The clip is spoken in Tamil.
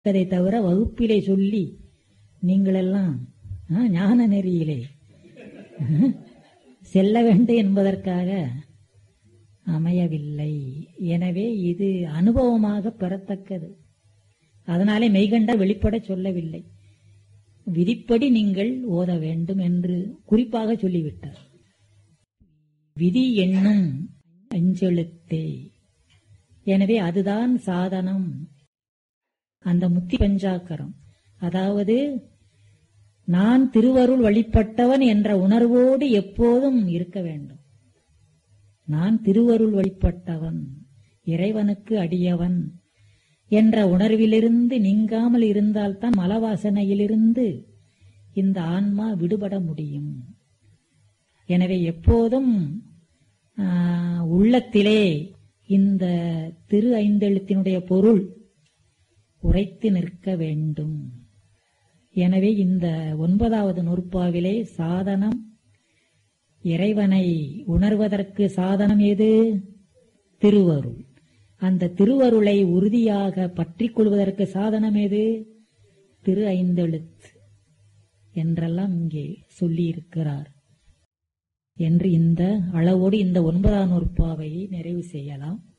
அதை தவிர வகுப்பிலே சொல்லி நீங்களெல்லாம் ஆ, ஞான நெறியிலே செல்ல வேண்டும் என்பதற்காக அமையவில்லை எனவே இது அனுபவமாக பெறத்தக்கது அதனாலே மெய்கண்ட வெளிப்பட சொல்லவில்லை விதிப்படி நீங்கள் ஓத வேண்டும் என்று குறிப்பாக சொல்லிவிட்டார் விதி என்னும் அஞ்செழுத்தே எனவே அதுதான் சாதனம் அந்த முத்தி பஞ்சாக்கரம் அதாவது நான் திருவருள் வழிபட்டவன் என்ற உணர்வோடு எப்போதும் இருக்க வேண்டும் நான் திருவருள் வழிபட்டவன் இறைவனுக்கு அடியவன் என்ற உணர்விலிருந்து நீங்காமல் இருந்தால்தான் மலவாசனையிலிருந்து இந்த ஆன்மா விடுபட முடியும் எனவே எப்போதும் ஆ, உள்ளத்திலே இந்த திரு ஐந்தெழுத்தினுடைய பொருள் உரைத்து நிற்க வேண்டும் எனவே இந்த ஒன்பதாவது நூற்பாவிலே சாதனம் இறைவனை உணர்வதற்கு சாதனம் எது திருவருள் அந்த திருவருளை உறுதியாக பற்றிக் கொள்வதற்கு சாதனம் எது திரு ஐந்தெழுத்து என்றெல்லாம் இங்கே சொல்லியிருக்கிறார் என்று இந்த அளவோடு இந்த ஒன்பதாம் நூற்பாவை நிறைவு செய்யலாம்